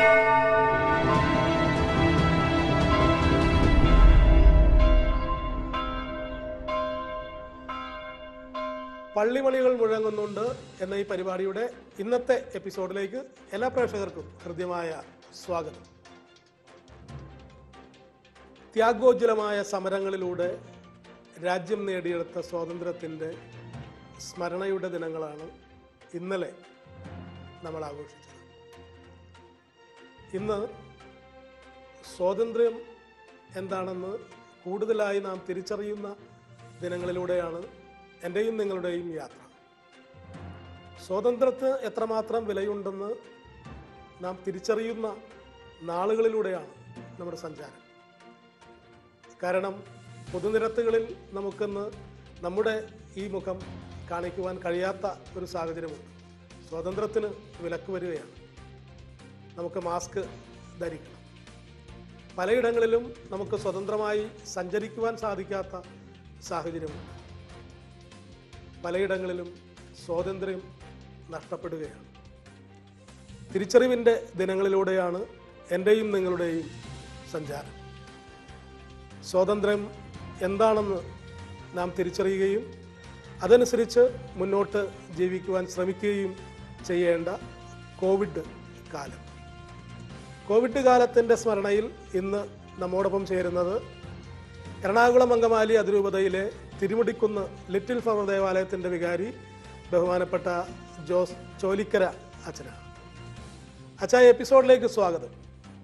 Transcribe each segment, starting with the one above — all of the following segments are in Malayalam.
പള്ളിമണികൾ മുഴങ്ങുന്നുണ്ട് എന്ന ഈ പരിപാടിയുടെ ഇന്നത്തെ എപ്പിസോഡിലേക്ക് എല്ലാ പ്രേക്ഷകർക്കും ഹൃദ്യമായ സ്വാഗതം ത്യാഗോജ്വലമായ സമരങ്ങളിലൂടെ രാജ്യം നേടിയെടുത്ത സ്വാതന്ത്ര്യത്തിൻ്റെ സ്മരണയുടെ ദിനങ്ങളാണ് ഇന്നലെ നമ്മൾ ആഘോഷിച്ചത് ഇന്ന് സ്വാതന്ത്ര്യം എന്താണെന്ന് കൂടുതലായി നാം തിരിച്ചറിയുന്ന ദിനങ്ങളിലൂടെയാണ് എൻ്റെയും നിങ്ങളുടെയും യാത്ര സ്വാതന്ത്ര്യത്തിന് എത്രമാത്രം വിലയുണ്ടെന്ന് നാം തിരിച്ചറിയുന്ന നാളുകളിലൂടെയാണ് നമ്മുടെ സഞ്ചാരം കാരണം പൊതുനിരത്തുകളിൽ നമുക്കിന്ന് നമ്മുടെ ഈ മുഖം കാണിക്കുവാൻ കഴിയാത്ത ഒരു സാഹചര്യമുണ്ട് സ്വാതന്ത്ര്യത്തിന് വിലക്ക് വരികയാണ് നമുക്ക് മാസ്ക് ധരിക്കണം പലയിടങ്ങളിലും നമുക്ക് സ്വതന്ത്രമായി സഞ്ചരിക്കുവാൻ സാധിക്കാത്ത സാഹചര്യമുണ്ട് പലയിടങ്ങളിലും സ്വാതന്ത്ര്യം നഷ്ടപ്പെടുകയാണ് തിരിച്ചറിവിൻ്റെ ദിനങ്ങളിലൂടെയാണ് എൻ്റെയും നിങ്ങളുടെയും സഞ്ചാരം സ്വാതന്ത്ര്യം എന്താണെന്ന് നാം തിരിച്ചറിയുകയും അതനുസരിച്ച് മുന്നോട്ട് ജീവിക്കുവാൻ ശ്രമിക്കുകയും ചെയ്യേണ്ട കോവിഡ് കാലം കോവിഡ് കാലത്തിൻ്റെ സ്മരണയിൽ ഇന്ന് നമ്മോടൊപ്പം ചേരുന്നത് എറണാകുളം അങ്കമാലി അതിരൂപതയിലെ തിരുമുടിക്കുന്ന് ലിറ്റിൽ ഫ്ലവർ ദേവാലയത്തിൻ്റെ വികാരി ബഹുമാനപ്പെട്ട ജോസ് ചോലിക്കര അച്ഛനാണ് അച്ഛാ ഈ എപ്പിസോഡിലേക്ക് സ്വാഗതം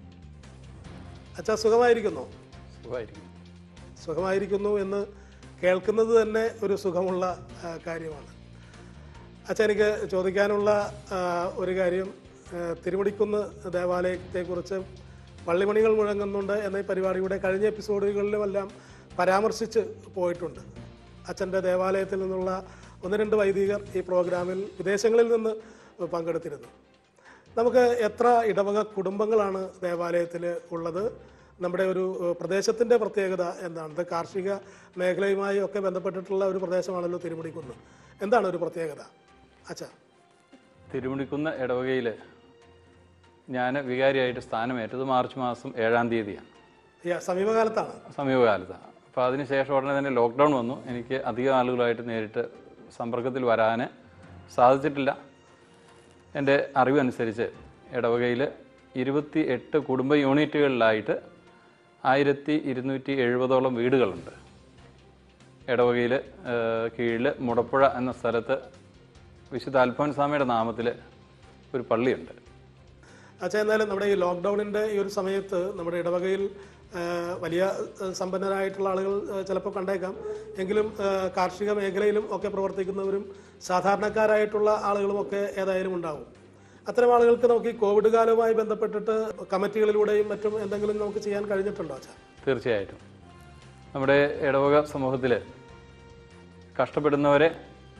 അച്ഛാ സുഖമായിരിക്കുന്നോ സുഖമായിരിക്കും സുഖമായിരിക്കുന്നു എന്ന് കേൾക്കുന്നത് തന്നെ ഒരു സുഖമുള്ള ആ, കാര്യമാണ് അച്ഛാ എനിക്ക് ചോദിക്കാനുള്ള ആ, ഒരു കാര്യം ആ, തിരുമുടിക്കുന്ന് ദേവാലയത്തെക്കുറിച്ച് പള്ളിമണികൾ മുഴങ്ങുന്നുണ്ട് എന്ന ഈ പരിപാടിയുടെ കഴിഞ്ഞ എപ്പിസോഡുകളിലുമെല്ലാം പരാമർശിച്ച് പോയിട്ടുണ്ട് അച്ഛൻ്റെ ദേവാലയത്തിൽ നിന്നുള്ള ഒന്ന് രണ്ട് വൈദികർ ഈ പ്രോഗ്രാമിൽ വിദേശങ്ങളിൽ നിന്ന് പങ്കെടുത്തിരുന്നു നമുക്ക് എത്ര ഇടവക കുടുംബങ്ങളാണ് ദേവാലയത്തിൽ ഉള്ളത് നമ്മുടെ ഒരു ഏഹ്, പ്രദേശത്തിൻ്റെ പ്രത്യേകത എന്താണ് ഇത് കാർഷിക മേഖലയുമായി ഒക്കെ ബന്ധപ്പെട്ടിട്ടുള്ള ഒരു പ്രദേശമാണല്ലോ തിരുമുടിക്കുന്ന് എന്താണ് ഒരു പ്രത്യേകത അച്ഛാ തിരുമുടിക്കുന്ന് ഇടവകയിൽ ഞാൻ വികാരിയായിട്ട് സ്ഥാനമേറ്റത് മാർച്ച് മാസം ഏഴാം തീയതിയാണ് ഈ സമീപകാലത്താണ് സമീപകാലത്താണ് അപ്പോൾ അതിനുശേഷം ഉടനെ തന്നെ ലോക്ക്ഡൗൺ വന്നു എനിക്ക് അധികം ആളുകളായിട്ട് നേരിട്ട് സമ്പർക്കത്തിൽ വരാൻ സാധിച്ചിട്ടില്ല എൻ്റെ അറിവനുസരിച്ച് ഇടവകയിൽ ഇരുപത്തി എട്ട് കുടുംബ യൂണിറ്റുകളിലായിട്ട് ആയിരത്തി ഇരുന്നൂറ്റി എഴുപതോളം വീടുകളുണ്ട് ഇടവകയിൽ കീഴിൽ മുടപ്പുഴ എന്ന സ്ഥലത്ത് വിശുദ്ധ അൽഫോൻസാമയുടെ നാമത്തിൽ ഒരു പള്ളിയുണ്ട് അച്ഛാ എന്നാലും നമ്മുടെ ഈ ലോക്ക്ഡൗണിൻ്റെ ഈ ഒരു സമയത്ത് നമ്മുടെ ഇടവകയിൽ ആ, വലിയ ആ, സമ്പന്നരായിട്ടുള്ള ആളുകൾ ആ, ചിലപ്പോൾ കണ്ടേക്കാം എങ്കിലും ആ, കാർഷിക മേഖലയിലും ഒക്കെ പ്രവർത്തിക്കുന്നവരും സാധാരണക്കാരായിട്ടുള്ള ആളുകളും ഒക്കെ ഏതായാലും ഉണ്ടാവും അത്തരം ആളുകൾക്ക് നമുക്ക് ഈ കോവിഡ് കാലവുമായി ബന്ധപ്പെട്ടിട്ട് കമ്മിറ്റികളിലൂടെയും മറ്റും എന്തെങ്കിലും നമുക്ക് ചെയ്യാൻ കഴിഞ്ഞിട്ടുണ്ടോ അച്ഛാ തീർച്ചയായിട്ടും നമ്മുടെ ഇടവക സമൂഹത്തിൽ കഷ്ടപ്പെടുന്നവരെ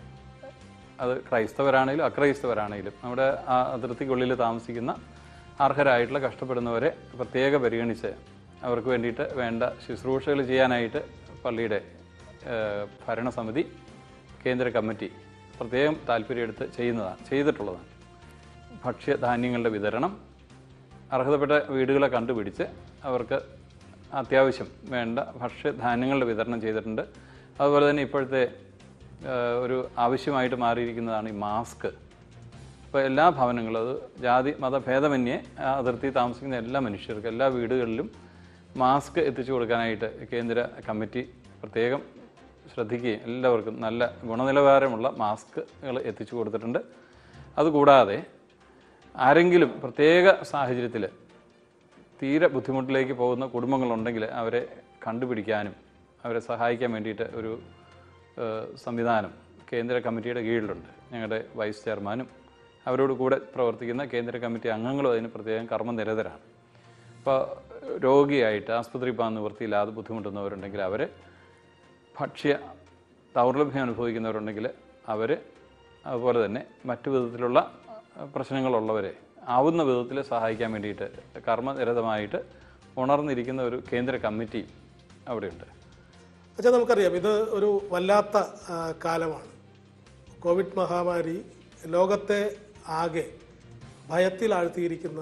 അത് ക്രൈസ്തവരാണെങ്കിലും അക്രൈസ്തവരാണെങ്കിലും നമ്മുടെ ആ അതിർത്തിക്കുള്ളിൽ താമസിക്കുന്ന അർഹരായിട്ടുള്ള കഷ്ടപ്പെടുന്നവരെ പ്രത്യേക പരിഗണിച്ച് അവർക്ക് വേണ്ടിയിട്ട് വേണ്ട ശുശ്രൂഷകൾ ചെയ്യാനായിട്ട് പള്ളിയുടെ ഏഹ്, ഭരണസമിതി കേന്ദ്ര കമ്മിറ്റി പ്രത്യേകം താല്പര്യമെടുത്ത് ചെയ്യുന്നതാണ് ചെയ്തിട്ടുള്ളതാണ് ഭക്ഷ്യധാന്യങ്ങളുടെ വിതരണം അർഹതപ്പെട്ട വീടുകളെ കണ്ടുപിടിച്ച് അവർക്ക് അത്യാവശ്യം വേണ്ട ഭക്ഷ്യധാന്യങ്ങളുടെ വിതരണം ചെയ്തിട്ടുണ്ട് അതുപോലെ തന്നെ ഇപ്പോഴത്തെ ആ, ഒരു ആവശ്യമായിട്ട് മാറിയിരിക്കുന്നതാണ് ഈ മാസ്ക് ഇപ്പോൾ എല്ലാ ഭവനങ്ങളും അത് ജാതി മതഭേദമന്യേ ആ അതിർത്തി താമസിക്കുന്ന എല്ലാ മനുഷ്യർക്കും എല്ലാ വീടുകളിലും മാസ്ക് എത്തിച്ചു കൊടുക്കാനായിട്ട് കേന്ദ്ര കമ്മിറ്റി പ്രത്യേകം ശ്രദ്ധിക്കുകയും എല്ലാവർക്കും നല്ല ഗുണനിലവാരമുള്ള മാസ്കുകൾ എത്തിച്ചു കൊടുത്തിട്ടുണ്ട് അതുകൂടാതെ ആരെങ്കിലും പ്രത്യേക സാഹചര്യത്തിൽ തീരെ ബുദ്ധിമുട്ടിലേക്ക് പോകുന്ന കുടുംബങ്ങളുണ്ടെങ്കിൽ അവരെ കണ്ടുപിടിക്കാനും അവരെ സഹായിക്കാൻ വേണ്ടിയിട്ട് ഒരു ഏഹ്, സംവിധാനം കേന്ദ്ര കമ്മിറ്റിയുടെ കീഴിലുണ്ട് ഞങ്ങളുടെ വൈസ് ചെയർമാനും അവരോട് കൂടെ പ്രവർത്തിക്കുന്ന കേന്ദ്ര കമ്മിറ്റി അംഗങ്ങളും അതിന് പ്രത്യേകം കർമ്മനിരതരാണ് അപ്പോൾ രോഗിയായിട്ട് ആസ്പത്രി പോകാൻ നിവൃത്തിയില്ലാതെ ബുദ്ധിമുട്ടുന്നവരുണ്ടെങ്കിൽ അവരെ ഭക്ഷ്യ ദൗർലഭ്യം അനുഭവിക്കുന്നവരുണ്ടെങ്കിൽ അവർ അതുപോലെ തന്നെ മറ്റു വിധത്തിലുള്ള പ്രശ്നങ്ങളുള്ളവരെ ആവുന്ന വിധത്തിൽ സഹായിക്കാൻ വേണ്ടിയിട്ട് കർമ്മനിരതമായിട്ട് ഉണർന്നിരിക്കുന്ന ഒരു കേന്ദ്ര കമ്മിറ്റി അവിടെയുണ്ട് അച്ഛാ നമുക്കറിയാം ഇത് ഒരു വല്ലാത്ത ആ, കാലമാണ് കോവിഡ് മഹാമാരി ലോകത്തെ ആകെ ഭയത്തിൽ ആഴ്ത്തിയിരിക്കുന്ന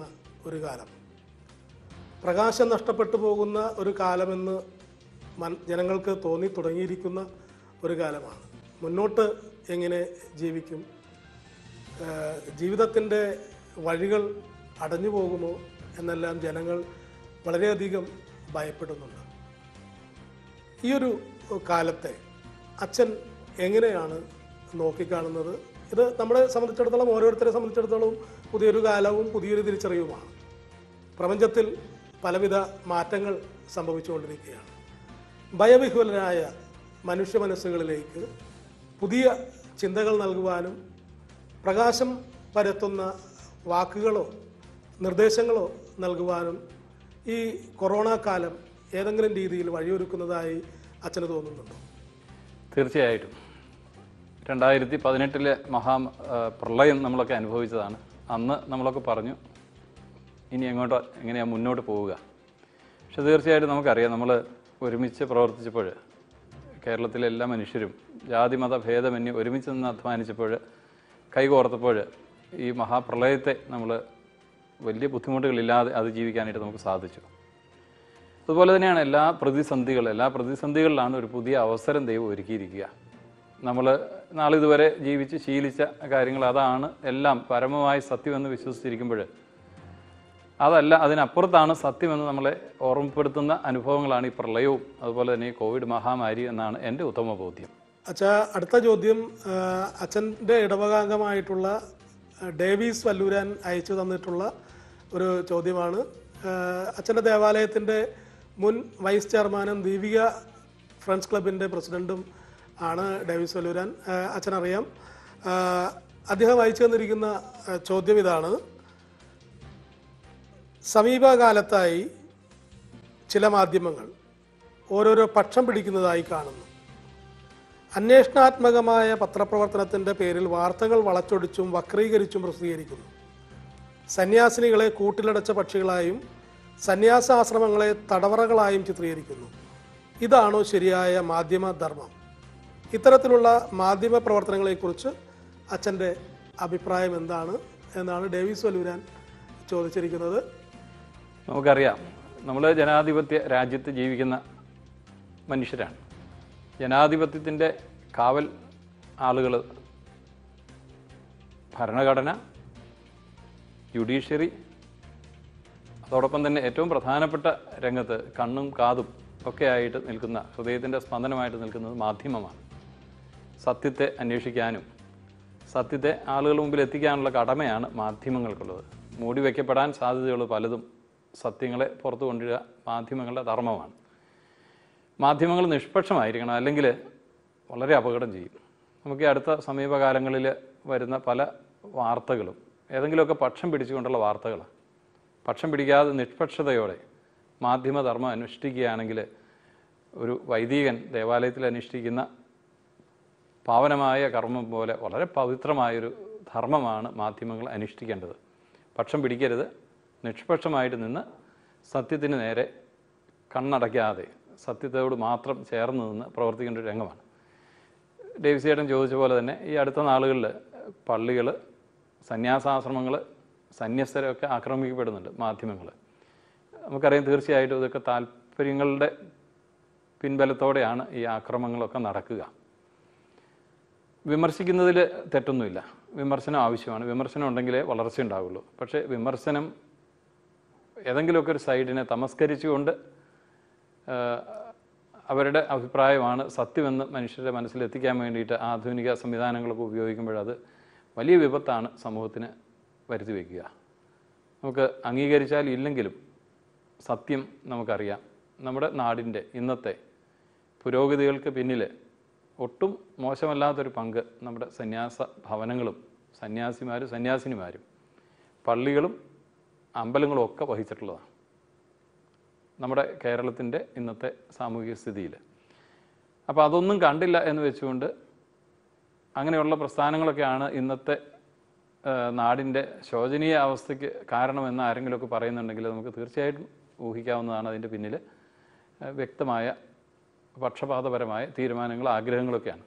ഒരു കാലം പ്രകാശം നഷ്ടപ്പെട്ടു പോകുന്ന ഒരു കാലമെന്ന് മൻ ജനങ്ങൾക്ക് തോന്നി തുടങ്ങിയിരിക്കുന്ന ഒരു കാലമാണ് മുന്നോട്ട് എങ്ങനെ ജീവിക്കും ജീവിതത്തിൻ്റെ വഴികൾ അടഞ്ഞു പോകുമോ എന്നെല്ലാം ജനങ്ങൾ വളരെയധികം ഭയപ്പെടുന്നുണ്ട് ഈ ഒരു കാലത്തെ അച്ഛൻ എങ്ങനെയാണ് നോക്കിക്കാണുന്നത് ഇത് നമ്മളെ സംബന്ധിച്ചിടത്തോളം ഓരോരുത്തരെ സംബന്ധിച്ചിടത്തോളം പുതിയൊരു കാലവും പുതിയൊരു തിരിച്ചറിവുമാണ് പ്രപഞ്ചത്തിൽ പലവിധ മാറ്റങ്ങൾ സംഭവിച്ചുകൊണ്ടിരിക്കുകയാണ് ഭയവിഹുലരായ മനുഷ്യ മനസ്സുകളിലേക്ക് പുതിയ ചിന്തകൾ നൽകുവാനും പ്രകാശം പരത്തുന്ന വാക്കുകളോ നിർദ്ദേശങ്ങളോ നൽകുവാനും ഈ കൊറോണ കാലം ഏതെങ്കിലും രീതിയിൽ വഴിയൊരുക്കുന്നതായി അച്ഛന് തോന്നുന്നുണ്ടോ തീർച്ചയായിട്ടും രണ്ടായിരത്തി പതിനെട്ടിലെ മഹാ ആ, പ്രളയം നമ്മളൊക്കെ അനുഭവിച്ചതാണ് അന്ന് നമ്മളൊക്കെ പറഞ്ഞു ഇനി എങ്ങോട്ടോ എങ്ങനെയാണ് മുന്നോട്ട് പോവുക പക്ഷെ തീർച്ചയായിട്ടും നമുക്കറിയാം നമ്മൾ ഒരുമിച്ച് പ്രവർത്തിച്ചപ്പോൾ കേരളത്തിലെ എല്ലാ മനുഷ്യരും ജാതി മത ഭേദമന്യേ ഒരുമിച്ച് നിന്ന് അധ്വാനിച്ചപ്പോൾ കൈകോർത്തപ്പോൾ ഈ മഹാപ്രളയത്തെ നമ്മൾ വലിയ ബുദ്ധിമുട്ടുകളില്ലാതെ അതിജീവിക്കാനായിട്ട് നമുക്ക് സാധിച്ചു അതുപോലെ തന്നെയാണ് എല്ലാ പ്രതിസന്ധികൾ എല്ലാ പ്രതിസന്ധികളിലാണ് ഒരു പുതിയ അവസരം ദൈവം ഒരുക്കിയിരിക്കുക നമ്മൾ നാളിതുവരെ ജീവിച്ച് ശീലിച്ച കാര്യങ്ങൾ അതാണ് എല്ലാം പരമമായി സത്യമെന്ന് വിശ്വസിച്ചിരിക്കുമ്പോൾ അതല്ല അതിനപ്പുറത്താണ് സത്യമെന്ന് നമ്മളെ ഓർമ്മപ്പെടുത്തുന്ന അനുഭവങ്ങളാണ് ഈ പ്രളയവും അതുപോലെ തന്നെ ഈ കോവിഡ് മഹാമാരി എന്നാണ് എൻ്റെ ഉത്തമ ബോധ്യം അച്ഛ അടുത്ത ചോദ്യം ആ, അച്ഛൻ്റെ ഇടവകാംഗമായിട്ടുള്ള ആ, ഡേവീസ് വല്ലൂരാൻ അയച്ചു തന്നിട്ടുള്ള ഒരു ചോദ്യമാണ് ആ, അച്ഛൻ്റെ ദേവാലയത്തിൻ്റെ മുൻ വൈസ് ചെയർമാനും ദീപിക ഫ്രണ്ട്സ് ക്ലബിൻ്റെ പ്രസിഡൻറ്റും ആണ് ഡേവിസ് വല്ലൂരാൻ ആ, അച്ഛനറിയാം ആ, അദ്ദേഹം അയച്ചു തന്നിരിക്കുന്ന ആ, ചോദ്യം ഇതാണ് സമീപകാലത്തായി ചില മാധ്യമങ്ങൾ ഓരോരോ പക്ഷം പിടിക്കുന്നതായി കാണുന്നു അന്വേഷണാത്മകമായ പത്രപ്രവർത്തനത്തിന്റെ പേരിൽ വാർത്തകൾ വളച്ചൊടിച്ചും വക്രീകരിച്ചും പ്രസിദ്ധീകരിക്കുന്നു സന്യാസിനികളെ കൂട്ടിലടച്ച പക്ഷികളായും സന്യാസാശ്രമങ്ങളെ തടവറകളായും ചിത്രീകരിക്കുന്നു ഇതാണോ ശരിയായ മാധ്യമ ധർമ്മം ഇത്തരത്തിലുള്ള മാധ്യമ പ്രവർത്തനങ്ങളെക്കുറിച്ച് അച്ഛൻ്റെ അഭിപ്രായം എന്താണ് എന്നാണ് ഡേവിസ് വലൂരാൻ ചോദിച്ചിരിക്കുന്നത് നമുക്കറിയാം നമ്മൾ ജനാധിപത്യ രാജ്യത്ത് ജീവിക്കുന്ന മനുഷ്യരാണ് ജനാധിപത്യത്തിൻ്റെ കാവൽ ആളുകൾ ഭരണഘടന ജുഡീഷ്യറി അതോടൊപ്പം തന്നെ ഏറ്റവും പ്രധാനപ്പെട്ട രംഗത്ത് കണ്ണും കാതും ഒക്കെ ആയിട്ട് നിൽക്കുന്ന ഹൃദയത്തിൻ്റെ സ്പന്ദനമായിട്ട് നിൽക്കുന്നത് മാധ്യമമാണ് സത്യത്തെ അന്വേഷിക്കാനും സത്യത്തെ ആളുകളുടെ മുമ്പിൽ എത്തിക്കാനുള്ള കടമയാണ് മാധ്യമങ്ങൾക്കുള്ളത് മൂടി വയ്ക്കപ്പെടാൻ സാധ്യതയുള്ള പലതും സത്യങ്ങളെ പുറത്തു കൊണ്ടുവരിക മാധ്യമങ്ങളുടെ ധർമ്മമാണ് മാധ്യമങ്ങൾ നിഷ്പക്ഷമായിരിക്കണം അല്ലെങ്കിൽ വളരെ അപകടം ചെയ്യും നമുക്ക് ഈ അടുത്ത സമീപകാലങ്ങളിൽ വരുന്ന പല വാർത്തകളും ഏതെങ്കിലുമൊക്കെ പക്ഷം പിടിച്ചുകൊണ്ടുള്ള വാർത്തകളാണ് പക്ഷം പിടിക്കാതെ നിഷ്പക്ഷതയോടെ മാധ്യമധർമ്മം അനുഷ്ഠിക്കുകയാണെങ്കിൽ ഒരു വൈദികൻ ദേവാലയത്തിൽ അനുഷ്ഠിക്കുന്ന പാവനമായ കർമ്മം പോലെ വളരെ പവിത്രമായൊരു ധർമ്മമാണ് മാധ്യമങ്ങൾ അനുഷ്ഠിക്കേണ്ടത് പക്ഷം പിടിക്കരുത് നിഷ്പക്ഷമായിട്ട് നിന്ന് സത്യത്തിന് നേരെ കണ്ണടയ്ക്കാതെ സത്യത്തോട് മാത്രം ചേർന്ന് നിന്ന് പ്രവർത്തിക്കേണ്ട ഒരു രംഗമാണ് ഡേവിസ് ചേട്ടൻ ചോദിച്ച പോലെ തന്നെ ഈ അടുത്ത നാളുകളിൽ പള്ളികൾ സന്യാസാശ്രമങ്ങൾ സന്യസ്തരൊക്കെ ആക്രമിക്കപ്പെടുന്നുണ്ട് മാധ്യമങ്ങൾ നമുക്കറിയാം തീർച്ചയായിട്ടും ഇതൊക്കെ താല്പര്യങ്ങളുടെ പിൻബലത്തോടെയാണ് ഈ ആക്രമണങ്ങളൊക്കെ നടക്കുക വിമർശിക്കുന്നതിൽ തെറ്റൊന്നുമില്ല വിമർശനം ആവശ്യമാണ് വിമർശനം ഉണ്ടെങ്കിലേ വളർച്ച ഉണ്ടാവുള്ളൂ പക്ഷേ വിമർശനം ഏതെങ്കിലുമൊക്കെ ഒരു സൈഡിനെ തമസ്കരിച്ചുകൊണ്ട് ആ, അവരുടെ അഭിപ്രായമാണ് സത്യമെന്ന് മനുഷ്യരുടെ മനസ്സിൽ എത്തിക്കാൻ വേണ്ടിയിട്ട് ആധുനിക സംവിധാനങ്ങളൊക്കെ ഉപയോഗിക്കുമ്പോൾ അത് വലിയ വിപത്താണ് സമൂഹത്തിന് വരുത്തി വയ്ക്കുക നമുക്ക് അംഗീകരിച്ചാൽ ഇല്ലെങ്കിലും സത്യം നമുക്കറിയാം നമ്മുടെ നാടിൻ്റെ ഇന്നത്തെ പുരോഗതികൾക്ക് പിന്നിൽ ഒട്ടും മോശമല്ലാത്തൊരു പങ്ക് നമ്മുടെ സന്യാസ ഭവനങ്ങളും സന്യാസിമാരും സന്യാസിനിമാരും പള്ളികളും അമ്പലങ്ങളും ഒക്കെ വഹിച്ചിട്ടുള്ളതാണ് നമ്മുടെ കേരളത്തിൻ്റെ ഇന്നത്തെ സാമൂഹിക സ്ഥിതിയിൽ അപ്പോൾ അതൊന്നും കണ്ടില്ല എന്ന് വെച്ചുകൊണ്ട് അങ്ങനെയുള്ള പ്രസ്ഥാനങ്ങളൊക്കെയാണ് ഇന്നത്തെ ആ, നാടിൻ്റെ ശോചനീയ അവസ്ഥയ്ക്ക് കാരണമെന്ന് ആരെങ്കിലുമൊക്കെ പറയുന്നുണ്ടെങ്കിൽ നമുക്ക് തീർച്ചയായിട്ടും ഊഹിക്കാവുന്നതാണ് അതിൻ്റെ പിന്നിൽ ആ, വ്യക്തമായ പക്ഷപാതപരമായ തീരുമാനങ്ങൾ ആഗ്രഹങ്ങളൊക്കെയാണ്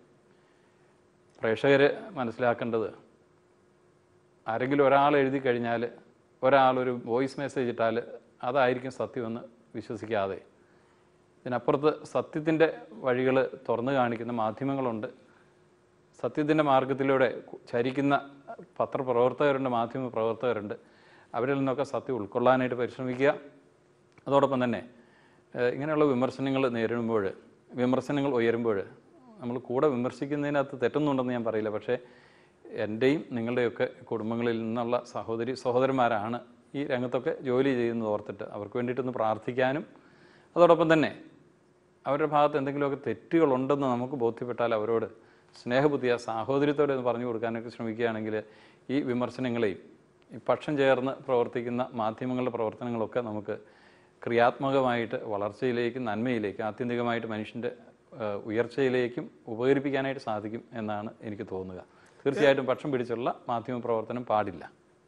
പ്രേക്ഷകർ മനസ്സിലാക്കേണ്ടത് ആരെങ്കിലും ഒരാൾ എഴുതി കഴിഞ്ഞാൽ ഒരാളൊരു വോയിസ് മെസ്സേജ് ഇട്ടാൽ അതായിരിക്കും സത്യമെന്ന് വിശ്വസിക്കാതെ ഇതിനപ്പുറത്ത് സത്യത്തിൻ്റെ വഴികൾ തുറന്നു കാണിക്കുന്ന മാധ്യമങ്ങളുണ്ട് സത്യത്തിൻ്റെ മാർഗത്തിലൂടെ ചരിക്കുന്ന പത്രപ്രവർത്തകരുണ്ട് മാധ്യമ പ്രവർത്തകരുണ്ട് അവരിൽ നിന്നൊക്കെ സത്യം ഉൾക്കൊള്ളാനായിട്ട് പരിശ്രമിക്കുക അതോടൊപ്പം തന്നെ ഏഹ്, ഇങ്ങനെയുള്ള വിമർശനങ്ങൾ നേരിടുമ്പോൾ വിമർശനങ്ങൾ ഉയരുമ്പോൾ നമ്മൾ കൂടെ വിമർശിക്കുന്നതിനകത്ത് തെറ്റൊന്നുണ്ടെന്ന് ഞാൻ പറയില്ല പക്ഷേ എൻ്റെയും നിങ്ങളുടെയൊക്കെ കുടുംബങ്ങളിൽ നിന്നുള്ള സഹോദരി സഹോദരന്മാരാണ് ഈ രംഗത്തൊക്കെ ജോലി ചെയ്യുന്നത് ഓർത്തിട്ട് അവർക്ക് വേണ്ടിയിട്ടൊന്ന് പ്രാർത്ഥിക്കാനും അതോടൊപ്പം തന്നെ അവരുടെ ഭാഗത്ത് എന്തെങ്കിലുമൊക്കെ തെറ്റുകളുണ്ടെന്ന് നമുക്ക് ബോധ്യപ്പെട്ടാൽ അവരോട് സ്നേഹബുദ്ധിയ സാഹോദര്യത്തോടെ ഒന്ന് പറഞ്ഞു കൊടുക്കാനൊക്കെ ശ്രമിക്കുകയാണെങ്കിൽ ഈ വിമർശനങ്ങളെയും ഈ പക്ഷം ചേർന്ന് പ്രവർത്തിക്കുന്ന മാധ്യമങ്ങളുടെ പ്രവർത്തനങ്ങളൊക്കെ നമുക്ക് ക്രിയാത്മകമായിട്ട് വളർച്ചയിലേക്കും നന്മയിലേക്കും ആത്യന്തികമായിട്ട് മനുഷ്യൻ്റെ ഏഹ്, ഉയർച്ചയിലേക്കും ഉപകരിപ്പിക്കാനായിട്ട് സാധിക്കും എന്നാണ് എനിക്ക് തോന്നുക തീർച്ചയായിട്ടും പക്ഷം പിടിച്ചുള്ള മാധ്യമ പ്രവർത്തനം പാടില്ല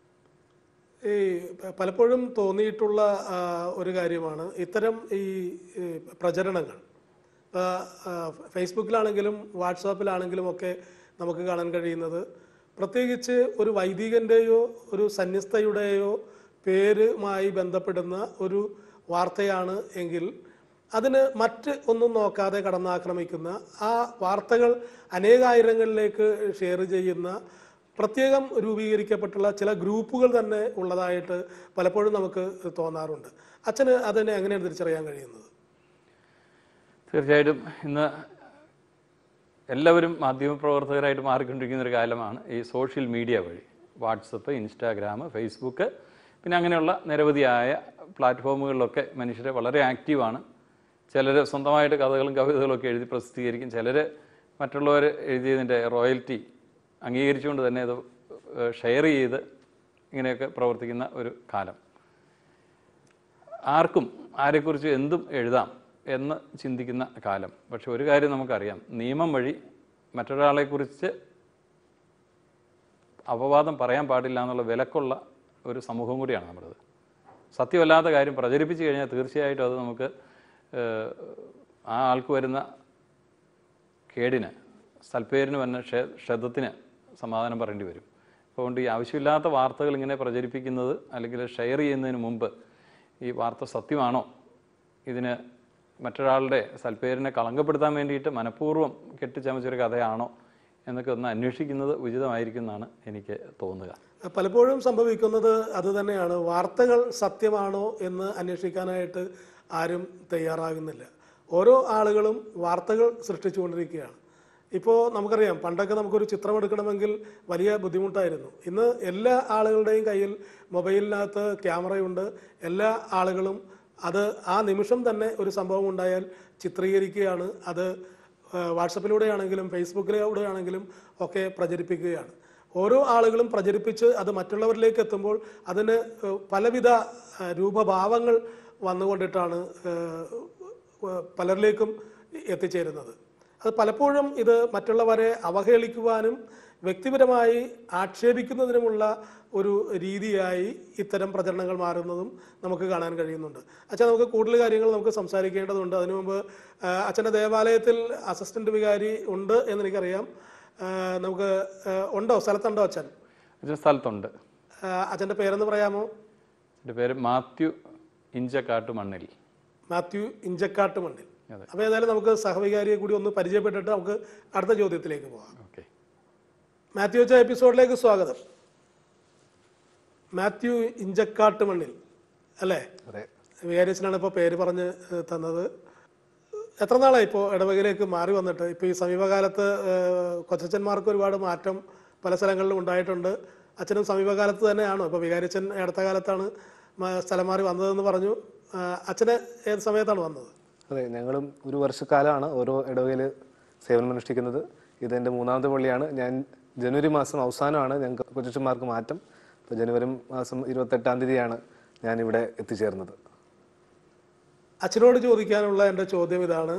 ഈ പ- പലപ്പോഴും തോന്നിയിട്ടുള്ള ആ, ഒരു കാര്യമാണ് ഇത്തരം ഈ ഈ പ്രചരണങ്ങൾ ഇപ്പൊ, ആ, ഫേസ്ബുക്കിലാണെങ്കിലും വാട്സാപ്പിലാണെങ്കിലും ഒക്കെ നമുക്ക് കാണാൻ കഴിയുന്നത് പ്രത്യേകിച്ച് ഒരു വൈദികൻ്റെയോ ഒരു സന്യസ്തയുടെയോ പേരുമായി ബന്ധപ്പെടുന്ന ഒരു വാർത്തയാണ് എങ്കിൽ അതിന് മറ്റ് ഒന്നും നോക്കാതെ കടന്നാക്രമിക്കുന്ന ആ വാർത്തകൾ അനേകായിരങ്ങളിലേക്ക് ഷെയർ ചെയ്യുന്ന പ്രത്യേകം രൂപീകരിക്കപ്പെട്ടുള്ള ചില ഗ്രൂപ്പുകൾ തന്നെ ഉള്ളതായിട്ട് പലപ്പോഴും നമുക്ക് തോന്നാറുണ്ട് അച്ഛന് അതിനെ എങ്ങനെയാണ് തിരിച്ചറിയാൻ കഴിയുന്നത് തീർച്ചയായിട്ടും ഇന്ന് എല്ലാവരും മാധ്യമപ്രവർത്തകരായിട്ട് മാറിക്കൊണ്ടിരിക്കുന്ന ഒരു കാലമാണ് ഈ സോഷ്യൽ മീഡിയ വഴി വാട്സപ്പ് ഇൻസ്റ്റാഗ്രാം ഫേസ്ബുക്ക് പിന്നെ അങ്ങനെയുള്ള നിരവധിയായ പ്ലാറ്റ്ഫോമുകളിലൊക്കെ മനുഷ്യർ വളരെ ആക്റ്റീവാണ് ചിലർ സ്വന്തമായിട്ട് കഥകളും കവിതകളും ഒക്കെ എഴുതി പ്രസിദ്ധീകരിക്കും ചിലർ മറ്റുള്ളവർ എഴുതിയതിൻ്റെ റോയൽറ്റി അംഗീകരിച്ചുകൊണ്ട് തന്നെ അത് ഷെയർ ചെയ്ത് ഇങ്ങനെയൊക്കെ പ്രവർത്തിക്കുന്ന ഒരു കാലം ആർക്കും ആരെക്കുറിച്ച് എന്തും എഴുതാം എന്ന് ചിന്തിക്കുന്ന കാലം പക്ഷെ ഒരു കാര്യം നമുക്കറിയാം നിയമം വഴി മറ്റൊരാളെക്കുറിച്ച് അപവാദം പറയാൻ പാടില്ല എന്നുള്ള വിലക്കുള്ള ഒരു സമൂഹം കൂടിയാണ് നമ്മുടേത് സത്യമല്ലാത്ത കാര്യം പ്രചരിപ്പിച്ചു കഴിഞ്ഞാൽ തീർച്ചയായിട്ടും അത് നമുക്ക് ഏഹ്, ആ ആൾക്ക് വരുന്ന കേടിന് സൽപ്പേരിന് വന്ന ക്ഷേ- ക്ഷതത്തിന് സമാധാനം പറയേണ്ടി വരും അതുകൊണ്ട് ഈ ആവശ്യമില്ലാത്ത വാർത്തകൾ ഇങ്ങനെ പ്രചരിപ്പിക്കുന്നത് അല്ലെങ്കിൽ ഷെയർ ചെയ്യുന്നതിന് മുമ്പ് ഈ വാർത്ത സത്യമാണോ ഇതിന് മറ്റൊരാളുടെ സൽപ്പേരിനെ കളങ്കപ്പെടുത്താൻ വേണ്ടിയിട്ട് മനഃപൂർവ്വം കെട്ടിച്ചമച്ചൊരു കഥയാണോ എന്നൊക്കെ ഒന്ന് അന്വേഷിക്കുന്നത് ഉചിതമായിരിക്കും എന്നാണ് എനിക്ക് തോന്നുക പലപ്പോഴും സംഭവിക്കുന്നത് അത് തന്നെയാണ് വാർത്തകൾ സത്യമാണോ എന്ന് അന്വേഷിക്കാനായിട്ട് ആരും തയ്യാറാകുന്നില്ല ഓരോ ആളുകളും വാർത്തകൾ സൃഷ്ടിച്ചുകൊണ്ടിരിക്കുകയാണ് ഇപ്പോൾ നമുക്കറിയാം പണ്ടൊക്കെ നമുക്കൊരു ചിത്രം എടുക്കണമെങ്കിൽ വലിയ ബുദ്ധിമുട്ടായിരുന്നു ഇന്ന് എല്ലാ ആളുകളുടെയും കയ്യിൽ മൊബൈലിനകത്ത് ക്യാമറയുണ്ട് എല്ലാ ആളുകളും അത് ആ നിമിഷം തന്നെ ഒരു സംഭവം ഉണ്ടായാൽ ചിത്രീകരിക്കുകയാണ് അത് ഏഹ് വാട്സപ്പിലൂടെ ആണെങ്കിലും ഫേസ്ബുക്കിലൂടെ ആണെങ്കിലും ഒക്കെ പ്രചരിപ്പിക്കുകയാണ് ഓരോ ആളുകളും പ്രചരിപ്പിച്ച് അത് മറ്റുള്ളവരിലേക്ക് എത്തുമ്പോൾ അതിന് ഏഹ് പലവിധ ഏഹ് രൂപഭാവങ്ങൾ വന്നുകൊണ്ടിട്ടാണ് ഏഹ് ഏഹ് പലരിലേക്കും എത്തിച്ചേരുന്നത് അത് പലപ്പോഴും ഇത് മറ്റുള്ളവരെ അവഹേളിക്കുവാനും വ്യക്തിപരമായി ആക്ഷേപിക്കുന്നതിനുമുള്ള ഒരു രീതിയായി ഇത്തരം പ്രചരണങ്ങൾ മാറുന്നതും നമുക്ക് കാണാൻ കഴിയുന്നുണ്ട് അച്ഛൻ നമുക്ക് കൂടുതൽ കാര്യങ്ങൾ നമുക്ക് സംസാരിക്കേണ്ടതുണ്ട് അതിനു മുമ്പ് ആ, അച്ഛൻ്റെ ദേവാലയത്തിൽ അസിസ്റ്റന്റ് വികാരി ഉണ്ട് എന്ന് എനിക്കറിയാം ആ, നമുക്ക് ആ, ഉണ്ടോ സ്ഥലത്തുണ്ടോ അച്ഛൻ ഒരു സ്ഥലത്തുണ്ട് ആ, അച്ഛൻ്റെ പേരെന്ന് പറയാമോ എൻ്റെ പേര് മാത്യു ഇഞ്ചക്കാട്ട് മണ്ണിൽ മാത്യു ഇഞ്ചക്കാട്ട് മണ്ണിൽ അതെ. അപ്പോൾ ഏതായാലും നമുക്ക് സഹവികാരിയെ കൂടി ഒന്ന് പരിചയപ്പെട്ടിട്ട് നമുക്ക് അടുത്ത ചോദ്യത്തിലേക്ക് പോകാം ഓക്കെ മാത്യു വെച്ച എപ്പിസോഡിലേക്ക് സ്വാഗതം മാത്യു ഇഞ്ചക്കാട്ട് മണ്ണിൽ അല്ലേ അതെ വികാരിച്ചനാണ് ഇപ്പോൾ പേര് പറഞ്ഞ് ഏഹ്, തന്നത് എത്ര നാളായി ഇപ്പോൾ ഇടവകയിലേക്ക് മാറി വന്നിട്ട് ഇപ്പോൾ ഈ സമീപകാലത്ത് ഏഹ്, കൊച്ചച്ഛന്മാർക്ക് ഒരുപാട് മാറ്റം പല സ്ഥലങ്ങളിലും ഉണ്ടായിട്ടുണ്ട് അച്ഛനും സമീപകാലത്ത് തന്നെയാണോ ഇപ്പോൾ വികാരിച്ചൻ അടുത്ത കാലത്താണ് മ- സ്ഥലം മാറി വന്നതെന്ന് പറഞ്ഞു ആ, അച്ഛന് ഏത് സമയത്താണ് വന്നത് അതെ ഞങ്ങളും ഒരു വർഷക്കാലമാണ് ഓരോ ഇടവകയിൽ സേവനം അനുഷ്ഠിക്കുന്നത് ഇത് എൻ്റെ മൂന്നാമത്തെ പള്ളിയാണ് ഞാൻ ജനുവരി മാസം അവസാനമാണ് ഞങ്ങൾക്ക് കൊച്ചുമാർക്ക് മാറ്റം അപ്പോൾ ജനുവരി മാസം ഇരുപത്തെട്ടാം തീയതിയാണ് ഞാൻ ഇവിടെ എത്തിച്ചേർന്നത് അച്ഛനോട് ചോദിക്കാനുള്ള എൻ്റെ ചോദ്യം ഇതാണ്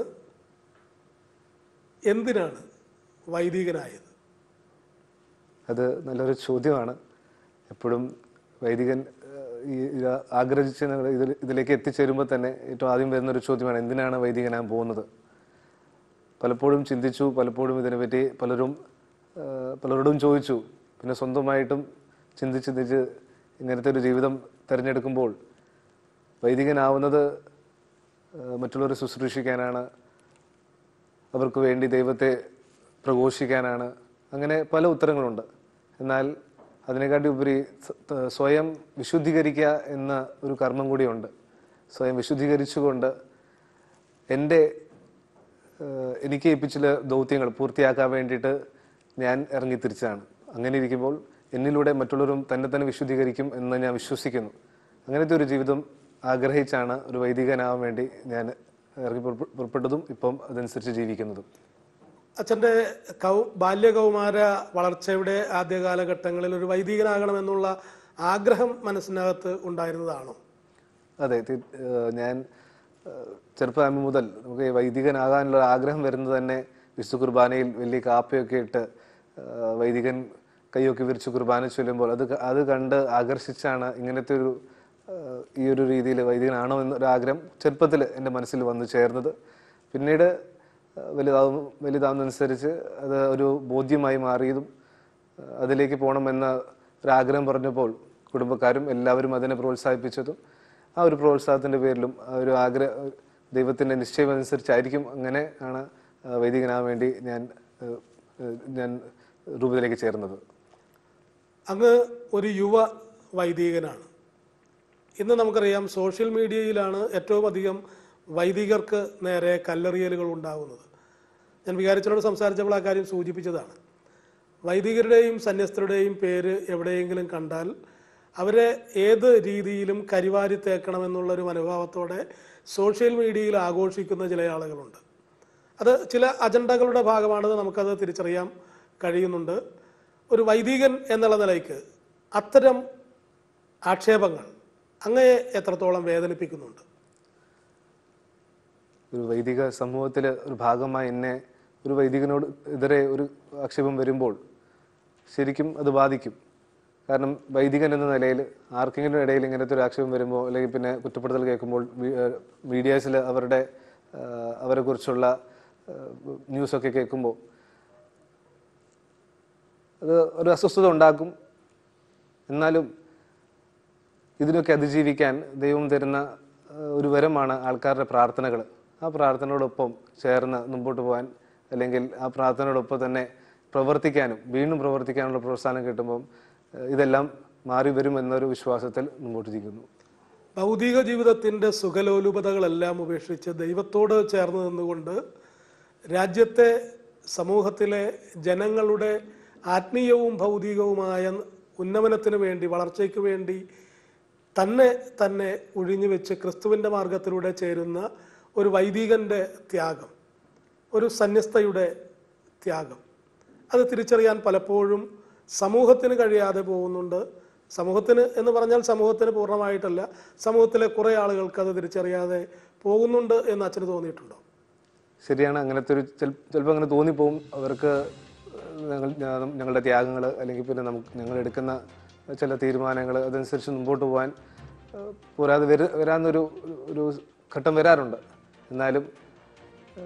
എന്തിനാണ് വൈദികനായത് അത് നല്ലൊരു ചോദ്യമാണ് എപ്പോഴും വൈദികൻ ഏഹ്, ഈ ഇത് ആഗ്രഹിച്ച് ഞങ്ങൾ ഇതിൽ ഇതിലേക്ക് എത്തിച്ചേരുമ്പോൾ തന്നെ ഏറ്റവും ആദ്യം വരുന്ന ഒരു ചോദ്യമാണ് എന്തിനാണ് വൈദികനാൻ പോകുന്നത് പലപ്പോഴും ചിന്തിച്ചു പലപ്പോഴും ഇതിനെപ്പറ്റി പലരും ഏഹ്, പലരോടും ചോദിച്ചു പിന്നെ സ്വന്തമായിട്ടും ചിന്തിച്ച് ചിന്തിച്ച് ഇങ്ങനത്തെ ഒരു ജീവിതം തിരഞ്ഞെടുക്കുമ്പോൾ വൈദികനാവുന്നത് ഏഹ്, മറ്റുള്ളവരെ ശുശ്രൂഷിക്കാനാണ് അവർക്ക് വേണ്ടി ദൈവത്തെ പ്രഘോഷിക്കാനാണ് അങ്ങനെ പല ഉത്തരങ്ങളുണ്ട് എന്നാൽ അതിനെക്കാട്ടി ഉപരി സ- ത- സ്വയം വിശുദ്ധീകരിക്കുക എന്ന ഒരു കർമ്മം കൂടിയുണ്ട് സ്വയം വിശുദ്ധീകരിച്ചുകൊണ്ട് എൻ്റെ ഏഹ്, എനിക്ക് ഏൽപ്പിച്ചില്ല ദൗത്യങ്ങൾ പൂർത്തിയാക്കാൻ വേണ്ടിയിട്ട് ഞാൻ ഇറങ്ങി തിരിച്ചതാണ് അങ്ങനെ ഇരിക്കുമ്പോൾ എന്നിലൂടെ മറ്റുള്ളവരും തന്നെ തന്നെ വിശുദ്ധീകരിക്കും എന്ന് ഞാൻ വിശ്വസിക്കുന്നു അങ്ങനത്തെ ഒരു ജീവിതം ആഗ്രഹിച്ചാണ് ഒരു വൈദികനാവാൻ വേണ്ടി ഞാൻ ഇറങ്ങി പുറപ്പെ- പുറപ്പെട്ടതും ഇപ്പം അതനുസരിച്ച് ജീവിക്കുന്നതും അച്ഛൻ്റെ കൗ ബാല്യകൗമാര വളർച്ചയുടെ ആദ്യ കാലഘട്ടങ്ങളിൽ ഒരു വൈദികനാകണമെന്നുള്ള ആഗ്രഹം മനസ്സിനകത്ത് ഉണ്ടായിരുന്നതാണോ അതെ തി- ഏഹ് ഞാൻ ഏഹ് ചെറുപ്പം മുതൽ നമുക്ക് ഈ വൈദികനാകാനുള്ള ആഗ്രഹം വരുന്നത് തന്നെ വിശുദ്ധ കുർബാനയിൽ വലിയ കാപ്പയൊക്കെ ഇട്ട് ഏഹ് വൈദികൻ കൈയൊക്കെ വിരിച്ച് കുർബാന ചൊല്ലുമ്പോൾ അത് ക- അത് കണ്ട് ആകർഷിച്ചാണ് ഇങ്ങനത്തെ ഒരു ഏഹ് ഈ ഒരു രീതിയിൽ വൈദികനാണോ എന്നൊരു ആഗ്രഹം ചെറുപ്പത്തിൽ എൻ്റെ മനസ്സിൽ വന്നു ചേർന്നത് പിന്നീട് ഏഹ് വലുതാവും വലുതാവുന്നതനുസരിച്ച് അത് ഒരു ബോധ്യമായി മാറിയതും ഏഹ് അതിലേക്ക് പോകണമെന്ന ഒരാഗ്രഹം പറഞ്ഞപ്പോൾ കുടുംബക്കാരും എല്ലാവരും അതിനെ പ്രോത്സാഹിപ്പിച്ചതും ആ ഒരു പ്രോത്സാഹത്തിന്റെ പേരിലും ആ ഒരു ആഗ്രഹ ദൈവത്തിന്റെ നിശ്ചയം അനുസരിച്ചായിരിക്കും അങ്ങനെ ആണ് ആ, വൈദികനാകാൻ വേണ്ടി ഞാൻ ഏഹ്, ഏഹ്, ഞാൻ രൂപത്തിലേക്ക് ചേർന്നത് അങ്ങ് ഒരു യുവ വൈദികനാണ് ഇന്ന് നമുക്കറിയാം സോഷ്യൽ മീഡിയയിലാണ് ഏറ്റവും അധികം വൈദികർക്ക് നേരെ കല്ലെറിയലുകൾ ഉണ്ടാകുന്നത് ഞാൻ വികാരിച്ചനോട് സംസാരിച്ചപ്പോൾ ആ കാര്യം സൂചിപ്പിച്ചതാണ് വൈദികരുടെയും സന്യസ്തരുടെയും പേര് എവിടെയെങ്കിലും കണ്ടാൽ അവരെ ഏത് രീതിയിലും കരിവാരി തേക്കണമെന്നുള്ളൊരു മനോഭാവത്തോടെ സോഷ്യൽ മീഡിയയിൽ ആഘോഷിക്കുന്ന ചില ആളുകളുണ്ട് അത് ചില അജണ്ടകളുടെ ഭാഗമാണെന്ന് നമുക്കത് തിരിച്ചറിയാൻ കഴിയുന്നുണ്ട് ഒരു വൈദികൻ എന്നുള്ള നിലയ്ക്ക് അത്തരം ആക്ഷേപങ്ങൾ അങ്ങയെ എത്രത്തോളം വേദനിപ്പിക്കുന്നുണ്ട് ഒരു വൈദിക സമൂഹത്തിൽ ഒരു ഭാഗമായി എന്നെ ഒരു വൈദികനോട് എതിരെ ഒരു ആക്ഷേപം വരുമ്പോൾ ശരിക്കും അത് ബാധിക്കും കാരണം വൈദികൻ എന്ന നിലയിൽ ആർക്കെങ്കിലും ഇടയിൽ ഇങ്ങനത്തെ ഒരു ആക്ഷേപം വരുമ്പോൾ അല്ലെങ്കിൽ പിന്നെ കുറ്റപ്പെടുത്തൽ കേൾക്കുമ്പോൾ മീഡിയാസിൽ അവരുടെ ആഹ് അവരെക്കുറിച്ചുള്ള ആഹ് ന്യൂസൊക്കെ കേൾക്കുമ്പോൾ അത് ഒരു അസ്വസ്ഥത ഉണ്ടാക്കും എന്നാലും ഇതിനൊക്കെ അതിജീവിക്കാൻ ദൈവം തരുന്ന ആ, ഒരു വരമാണ് ആൾക്കാരുടെ പ്രാർത്ഥനകൾ ആ പ്രാർത്ഥനയോടൊപ്പം ചേർന്ന് മുമ്പോട്ട് പോകാൻ അല്ലെങ്കിൽ ആ പ്രാർത്ഥനയോടൊപ്പം തന്നെ പ്രവർത്തിക്കാനും വീണ്ടും പ്രവർത്തിക്കാനുള്ള പ്രോത്സാഹനം കിട്ടുമ്പം ആ, ഇതെല്ലാം മാറി വരും എന്നൊരു വിശ്വാസത്തിൽ മുമ്പോട്ട് ഇരിക്കുന്നു ഭൗതിക ജീവിതത്തിൻ്റെ സുഖലോലുപതകളെല്ലാം ഉപേക്ഷിച്ച് ദൈവത്തോട് ചേർന്ന് നിന്നുകൊണ്ട് രാജ്യത്തെ സമൂഹത്തിലെ ജനങ്ങളുടെ ആത്മീയവും ഭൗതികവുമായ ഉന്നമനത്തിന് വേണ്ടി വളർച്ചയ്ക്ക് വേണ്ടി തന്നെ തന്നെ ഒഴിഞ്ഞു വെച്ച് ക്രിസ്തുവിൻ്റെ മാർഗത്തിലൂടെ ചേരുന്ന ഒരു വൈദികൻ്റെ ത്യാഗം ഒരു സന്യസ്തയുടെ ത്യാഗം അത് തിരിച്ചറിയാൻ പലപ്പോഴും സമൂഹത്തിന് കഴിയാതെ പോകുന്നുണ്ട് സമൂഹത്തിന് എന്ന് പറഞ്ഞാൽ സമൂഹത്തിന് പൂർണ്ണമായിട്ടല്ല സമൂഹത്തിലെ കുറേ ആളുകൾക്ക് അത് തിരിച്ചറിയാതെ പോകുന്നുണ്ട് എന്ന് അച്ഛന് തോന്നിയിട്ടുണ്ടോ ശരിയാണ് അങ്ങനത്തെ ഒരു ചിലപ്പോൾ അങ്ങനെ തോന്നിപ്പോവും അവർക്ക് ഞങ്ങൾ ഞാ- ഞങ്ങളുടെ ത്യാഗങ്ങൾ അല്ലെങ്കിൽ പിന്നെ നമുക്ക് ഞങ്ങൾ എടുക്കുന്ന ചില തീരുമാനങ്ങൾ അതനുസരിച്ച് മുമ്പോട്ട് പോകാൻ ആ, പോരാതെ വര വരാന്നൊരു ഒരു ഘട്ടം വരാറുണ്ട് എന്നാലും ആ,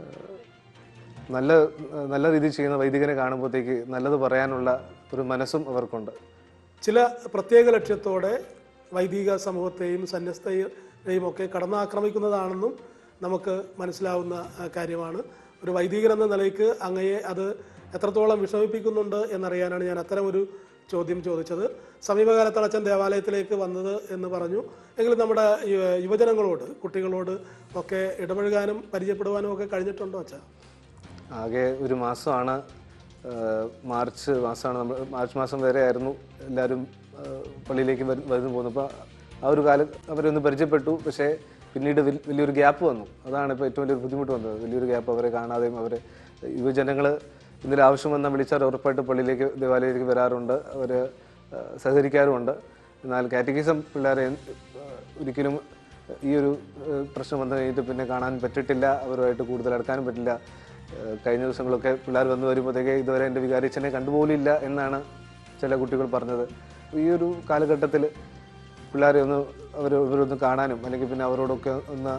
നല്ല നല്ല രീതിയിൽ ചെയ്യുന്ന വൈദികനെ കാണുമ്പോഴത്തേക്ക് നല്ലത് പറയാനുള്ള ഒരു മനസ്സും അവർക്കുണ്ട് ചില പ്രത്യേക ലക്ഷ്യത്തോടെ വൈദിക സമൂഹത്തെയും സന്യസ്തയെയും ഒക്കെ കടന്നാക്രമിക്കുന്നതാണെന്നും നമുക്ക് മനസ്സിലാവുന്ന ആ, കാര്യമാണ് ഒരു വൈദികൻ എന്ന നിലയ്ക്ക് അങ്ങയെ അത് എത്രത്തോളം വിഷമിപ്പിക്കുന്നുണ്ട് എന്നറിയാനാണ് ഞാൻ അത്തരം ഒരു ചോദ്യം ചോദിച്ചത് സമീപകാലത്താണ് അച്ഛൻ ദേവാലയത്തിലേക്ക് വന്നത് എന്ന് പറഞ്ഞു എങ്കിലും നമ്മുടെ യു- യുവജനങ്ങളോട് കുട്ടികളോട് ഒക്കെ ഇടപഴകാനും പരിചയപ്പെടുവാനും ഒക്കെ കഴിഞ്ഞിട്ടുണ്ടോ അച്ഛാ ആകെ ഒരു മാസമാണ് ആ, മാർച്ച് മാസമാണ് നമ്മൾ മാർച്ച് മാസം വരെ ആയിരുന്നു എല്ലാവരും ആ, പള്ളിയിലേക്ക് വരു- വരുന്നു പോകുന്നത് അപ്പോൾ ആ ഒരു കാലം അവരൊന്ന് പരിചയപ്പെട്ടു പക്ഷേ പിന്നീട് വൽ- വലിയൊരു ഗ്യാപ്പ് വന്നു അതാണ് ഇപ്പോൾ ഏറ്റവും വലിയൊരു ബുദ്ധിമുട്ട് വന്നത് വലിയൊരു ഗ്യാപ്പ് അവരെ കാണാതെയും അവരെ യുവജനങ്ങൾ എന്തെങ്കിലും ആവശ്യം വന്നാൽ വിളിച്ചാൽ ഉറപ്പായിട്ട് പള്ളിയിലേക്ക് ദേവാലയത്തിലേക്ക് വരാറുണ്ട് അവർ സഹകരിക്കാറുമുണ്ട് എന്നാൽ കാറ്റഗിസം പിള്ളേരെ ആ, ഒരിക്കലും ഈ ഒരു ആ, പ്രശ്നം വന്നു കഴിഞ്ഞിട്ട് പിന്നെ കാണാൻ പറ്റിയിട്ടില്ല അവരുമായിട്ട് കൂടുതൽ അടുക്കാനും പറ്റില്ല ആ, കഴിഞ്ഞ ദിവസങ്ങളൊക്കെ പിള്ളേർ വന്നു വരുമ്പോഴത്തേക്ക് ഇതുവരെ എൻ്റെ വികാരിച്ചനെ കണ്ടുപോലില്ല എന്നാണ് ചില കുട്ടികൾ പറഞ്ഞത് ഈ ഒരു കാലഘട്ടത്തിൽ പിള്ളേരെ ഒന്ന് അവർ ഇവരൊന്ന് കാണാനും അല്ലെങ്കിൽ പിന്നെ അവരോടൊക്കെ ഒന്ന്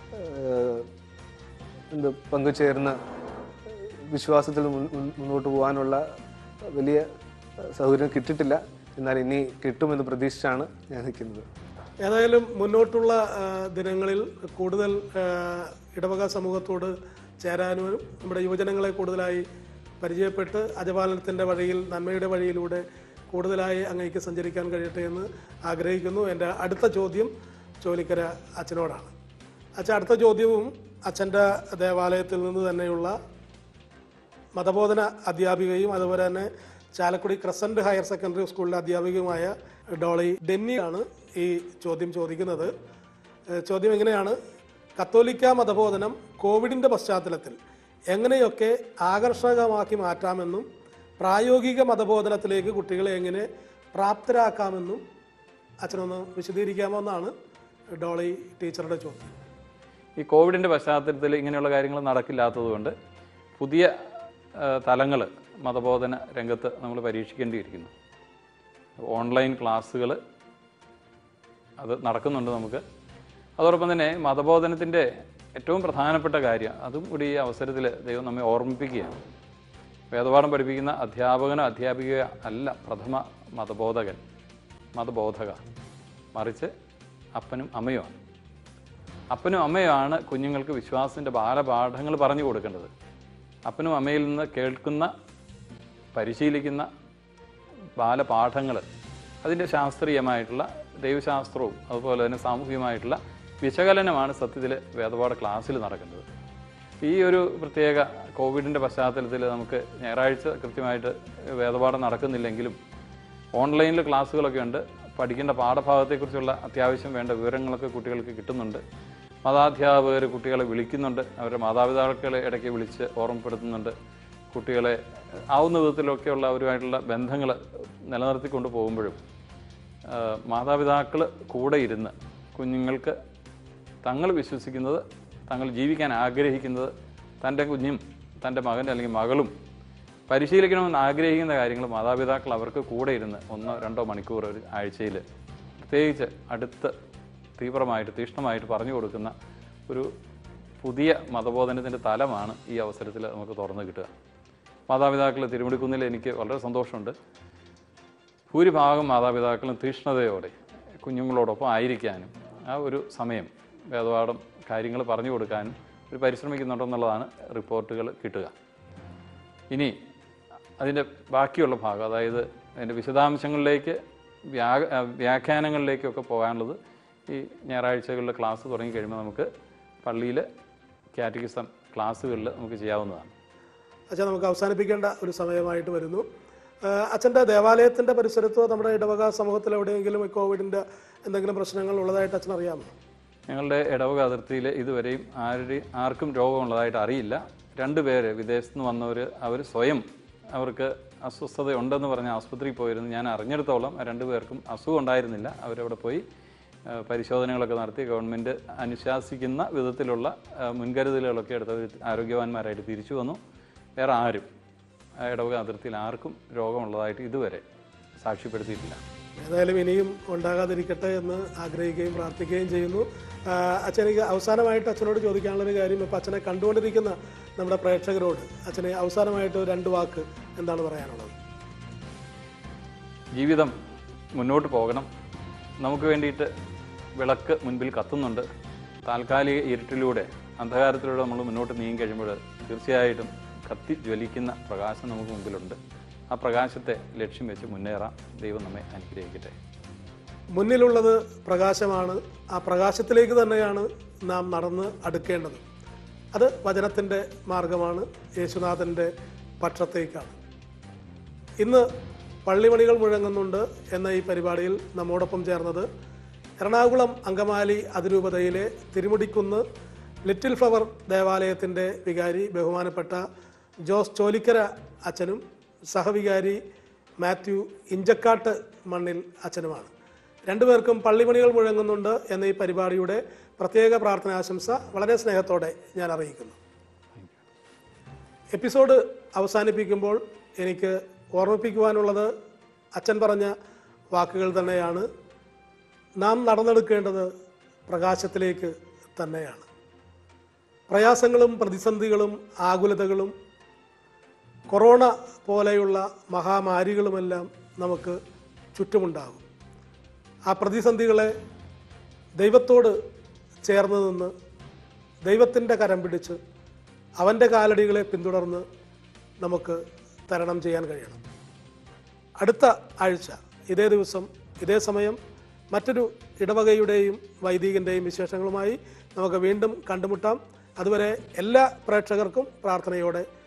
ആ, എന്ത് പങ്കുചേർന്ന് വിശ്വാസത്തിൽ മുൻ- മുൻ- മുന്നോട്ട് പോകാനുള്ള വലിയ സൗകര്യം കിട്ടിയിട്ടില്ല എന്നാൽ ഇനി കിട്ടുമെന്ന് പ്രതീക്ഷിച്ചാണ് ഞാൻ നിൽക്കുന്നത് ഏതായാലും മുന്നോട്ടുള്ള ആ, ദിനങ്ങളിൽ കൂടുതൽ ആ, ഇടവക സമൂഹത്തോട് ചേരാനും നമ്മുടെ യുവജനങ്ങളെ കൂടുതലായി പരിചയപ്പെട്ട് അജപാലനത്തിൻ്റെ വഴിയിൽ നന്മയുടെ വഴിയിലൂടെ കൂടുതലായി അങ്ങേക്ക് സഞ്ചരിക്കാൻ കഴിയട്ടെ എന്ന് ആഗ്രഹിക്കുന്നു എൻ്റെ അടുത്ത ചോദ്യം ചോലിക്കര അച്ഛനോടാണ് അച്ഛൻ അടുത്ത ചോദ്യവും അച്ഛൻ്റെ ദേവാലയത്തിൽ നിന്ന് തന്നെയുള്ള മതബോധന അധ്യാപികയും അതുപോലെ തന്നെ ചാലക്കുടി ക്രസന്റ് ഹയർ സെക്കൻഡറി സ്കൂളിലെ അധ്യാപികയുമായ ഡോളി ഡെന്നിയാണ് ഈ ചോദ്യം ചോദിക്കുന്നത് ഏഹ് ചോദ്യം എങ്ങനെയാണ് കത്തോലിക്ക മതബോധനം കോവിഡിൻ്റെ പശ്ചാത്തലത്തിൽ എങ്ങനെയൊക്കെ ആകർഷകമാക്കി മാറ്റാമെന്നും പ്രായോഗിക മതബോധനത്തിലേക്ക് കുട്ടികളെ എങ്ങനെ പ്രാപ്തരാക്കാമെന്നും അച്ഛനൊന്ന് വിശദീകരിക്കാമോ എന്നാണ് ഡോളി ടീച്ചറുടെ ചോദ്യം ഈ കോവിഡിൻ്റെ പശ്ചാത്തലത്തിൽ ഇങ്ങനെയുള്ള കാര്യങ്ങൾ നടക്കില്ലാത്തതുകൊണ്ട് പുതിയ തലങ്ങൾ മതബോധന രംഗത്ത് നമ്മൾ പരീക്ഷിക്കേണ്ടിയിരിക്കുന്നു ഓൺലൈൻ ക്ലാസ്സുകൾ അത് നടക്കുന്നുണ്ട് നമുക്ക് അതോടൊപ്പം തന്നെ മതബോധനത്തിൻ്റെ ഏറ്റവും പ്രധാനപ്പെട്ട കാര്യം അതും കൂടി ഈ അവസരത്തിൽ ദൈവം നമ്മെ ഓർമ്മിപ്പിക്കുകയാണ് വേദപാഠം പഠിപ്പിക്കുന്ന അധ്യാപകനോ അധ്യാപികയോ അല്ല പ്രഥമ മതബോധകൻ മതബോധക മറിച്ച് അപ്പനും അമ്മയുമാണ് അപ്പനും അമ്മയുമാണ് കുഞ്ഞുങ്ങൾക്ക് വിശ്വാസത്തിൻ്റെ ബാലപാഠങ്ങൾ പറഞ്ഞു കൊടുക്കേണ്ടത് അപ്പനും അമ്മയിൽ നിന്ന് കേൾക്കുന്ന പരിശീലിക്കുന്ന ബാലപാഠങ്ങൾ അതിൻ്റെ ശാസ്ത്രീയമായിട്ടുള്ള ദൈവശാസ്ത്രവും അതുപോലെ തന്നെ സാമൂഹികമായിട്ടുള്ള വിശകലനമാണ് സത്യത്തിൽ വേദപാഠ ക്ലാസ്സിൽ നടക്കുന്നത് ഈ ഒരു പ്രത്യേക കോവിഡിൻ്റെ പശ്ചാത്തലത്തിൽ നമുക്ക് ഞായറാഴ്ച കൃത്യമായിട്ട് വേദപാഠം നടക്കുന്നില്ലെങ്കിലും ഓൺലൈനിൽ ക്ലാസ്സുകളൊക്കെ ഉണ്ട് പഠിക്കേണ്ട പാഠഭാഗത്തെക്കുറിച്ചുള്ള അത്യാവശ്യം വേണ്ട വിവരങ്ങളൊക്കെ കുട്ടികൾക്ക് കിട്ടുന്നുണ്ട് മതാധ്യാപകർ കുട്ടികളെ വിളിക്കുന്നുണ്ട് അവരുടെ മാതാപിതാക്കളെ ഇടയ്ക്ക് വിളിച്ച് ഓർമ്മപ്പെടുത്തുന്നുണ്ട് കുട്ടികളെ ആവുന്ന വിധത്തിലൊക്കെയുള്ള അവരുമായിട്ടുള്ള ബന്ധങ്ങൾ നിലനിർത്തിക്കൊണ്ട് പോകുമ്പോഴും മാതാപിതാക്കൾ കൂടെ ഇരുന്ന് കുഞ്ഞുങ്ങൾക്ക് തങ്ങൾ വിശ്വസിക്കുന്നത് തങ്ങൾ ജീവിക്കാൻ ആഗ്രഹിക്കുന്നത് തൻ്റെ കുഞ്ഞും തൻ്റെ മകൻ അല്ലെങ്കിൽ മകളും പരിശീലിക്കണമെന്ന് ആഗ്രഹിക്കുന്ന കാര്യങ്ങൾ മാതാപിതാക്കൾ അവർക്ക് കൂടെ ഇരുന്ന് ഒന്നോ രണ്ടോ മണിക്കൂർ ഒരു ആഴ്ചയിൽ പ്രത്യേകിച്ച് അടുത്ത് തീവ്രമായിട്ട് തീഷ്ണമായിട്ട് പറഞ്ഞു കൊടുക്കുന്ന ഒരു പുതിയ മതബോധനത്തിൻ്റെ തലമാണ് ഈ അവസരത്തിൽ നമുക്ക് തുറന്നു കിട്ടുക മാതാപിതാക്കൾ തിരുമുടിക്കുന്നിൽ എനിക്ക് വളരെ സന്തോഷമുണ്ട് ഭൂരിഭാഗം മാതാപിതാക്കളും തീഷ്ണതയോടെ കുഞ്ഞുങ്ങളോടൊപ്പം ആയിരിക്കാനും ആ ഒരു സമയം വേദപാഠം കാര്യങ്ങൾ പറഞ്ഞു കൊടുക്കാനും ഒരു പരിശ്രമിക്കുന്നുണ്ടെന്നുള്ളതാണ് റിപ്പോർട്ടുകൾ കിട്ടുക ഇനി അതിൻ്റെ ബാക്കിയുള്ള ഭാഗം അതായത് അതിൻ്റെ വിശദാംശങ്ങളിലേക്ക് വ്യാ വ്യാഖ്യാനങ്ങളിലേക്കൊക്കെ പോകാനുള്ളത് ഈ ഞായറാഴ്ചകളിലെ ക്ലാസ് തുടങ്ങി കഴിയുമ്പോൾ നമുക്ക് പള്ളിയിൽ കാറ്റഗിസം ക്ലാസ്സുകളിൽ നമുക്ക് ചെയ്യാവുന്നതാണ് അച്ഛൻ നമുക്ക് അവസാനിപ്പിക്കേണ്ട ഒരു സമയമായിട്ട് വരുന്നു ആഹ് അച്ഛൻ്റെ ദേവാലയത്തിൻ്റെ പരിസരത്തോ നമ്മുടെ ഇടവക സമൂഹത്തിൽ എവിടെയെങ്കിലും ഈ കോവിഡിൻ്റെ എന്തെങ്കിലും പ്രശ്നങ്ങൾ ഉള്ളതായിട്ട് അച്ഛൻ അറിയാമോ ഞങ്ങളുടെ ഇടവക അതിർത്തിയിൽ ഇതുവരെയും ആരുടെയും ആർക്കും രോഗമുള്ളതായിട്ട് അറിയില്ല രണ്ട് പേര് വിദേശത്ത് നിന്ന് വന്നവർ അവർ സ്വയം അവർക്ക് അസ്വസ്ഥതയുണ്ടെന്ന് പറഞ്ഞ് ആസ്പത്രിയിൽ പോയിരുന്നു ഞാൻ അറിഞ്ഞിടത്തോളം ആ രണ്ടു പേർക്കും അസുഖം ഉണ്ടായിരുന്നില്ല അവരവിടെ പോയി ആ, പരിശോധനകളൊക്കെ നടത്തി ഗവൺമെൻറ് അനുശാസിക്കുന്ന വിധത്തിലുള്ള ആ, മുൻകരുതലുകളൊക്കെ എടുത്ത് അവർ ആരോഗ്യവാന്മാരായിട്ട് തിരിച്ചു വന്നു വേറെ ആരും ആ ഇടവക അതിർത്തിയിൽ ആർക്കും രോഗമുള്ളതായിട്ട് ഇതുവരെ സാക്ഷ്യപ്പെടുത്തിയിട്ടില്ല ഏതായാലും ഇനിയും ഉണ്ടാകാതിരിക്കട്ടെ എന്ന് ആഗ്രഹിക്കുകയും പ്രാർത്ഥിക്കുകയും ചെയ്യുന്നു ആഹ് അച്ഛൻ എനിക്ക് അവസാനമായിട്ട് അച്ഛനോട് ചോദിക്കാനുള്ളൊരു കാര്യം ഇപ്പം അച്ഛനെ കണ്ടുകൊണ്ടിരിക്കുന്ന നമ്മുടെ പ്രേക്ഷകരോട് അച്ഛനെ അവസാനമായിട്ട് ഒരു രണ്ട് വാക്ക് എന്താണ് പറയാനുള്ളത് ജീവിതം മുന്നോട്ട് പോകണം നമുക്ക് വേണ്ടിയിട്ട് വിളക്ക് മുൻപിൽ കത്തുന്നുണ്ട് താൽക്കാലിക ഇരുട്ടിലൂടെ അന്ധകാരത്തിലൂടെ നമ്മൾ മുന്നോട്ട് നീങ്ങി കഴിയുമ്പോൾ തീർച്ചയായിട്ടും കത്തി ജ്വലിക്കുന്ന പ്രകാശം നമുക്ക് മുമ്പിലുണ്ട് ആ പ്രകാശത്തെ ലക്ഷ്യം വെച്ച് മുന്നേറാം ദൈവം നമ്മെ അനുഗ്രഹിക്കട്ടെ മുന്നിലുള്ളത് പ്രകാശമാണ് ആ പ്രകാശത്തിലേക്ക് തന്നെയാണ് നാം നടന്ന് അടുക്കേണ്ടത് അത് വചനത്തിൻ്റെ മാർഗമാണ് യേശുനാഥൻ്റെ പക്ഷത്തേക്കാണ് ഇന്ന് പള്ളിമണികൾ മുഴങ്ങുന്നുണ്ട് എന്ന ഈ പരിപാടിയിൽ നമ്മോടൊപ്പം ചേർന്നത് എറണാകുളം അങ്കമാലി അതിരൂപതയിലെ തിരുമുടിക്കുന്ന് ലിറ്റിൽ ഫ്ലവർ ദേവാലയത്തിൻ്റെ വികാരി ബഹുമാനപ്പെട്ട ജോസ് ചോലിക്കര അച്ഛനും സഹവികാരി മാത്യു ഇഞ്ചക്കാട്ട് മണ്ണിൽ അച്ഛനുമാണ് രണ്ടുപേർക്കും പള്ളിമണികൾ മുഴങ്ങുന്നുണ്ട് എന്ന ഈ പരിപാടിയുടെ പ്രത്യേക പ്രാർത്ഥനാശംസ വളരെ സ്നേഹത്തോടെ ഞാൻ അറിയിക്കുന്നു എപ്പിസോഡ് അവസാനിപ്പിക്കുമ്പോൾ എനിക്ക് ഓർമ്മിപ്പിക്കുവാനുള്ളത് അച്ഛൻ പറഞ്ഞ വാക്കുകൾ തന്നെയാണ് നാം നടന്നെടുക്കേണ്ടത് പ്രകാശത്തിലേക്ക് തന്നെയാണ് പ്രയാസങ്ങളും പ്രതിസന്ധികളും ആകുലതകളും കൊറോണ പോലെയുള്ള മഹാമാരികളുമെല്ലാം നമുക്ക് ചുറ്റുമുണ്ടാകും ആ പ്രതിസന്ധികളെ ദൈവത്തോട് ചേർന്ന് നിന്ന് ദൈവത്തിൻ്റെ കരം പിടിച്ച് അവൻ്റെ കാലടികളെ പിന്തുടർന്ന് നമുക്ക് തരണം ചെയ്യാൻ കഴിയണം അടുത്ത ആഴ്ച ഇതേ ദിവസം ഇതേ സമയം മറ്റൊരു ഇടവകയുടെയും വൈദികൻ്റെയും വിശേഷങ്ങളുമായി നമുക്ക് വീണ്ടും കണ്ടുമുട്ടാം അതുവരെ എല്ലാ പ്രേക്ഷകർക്കും പ്രാർത്ഥനയോടെ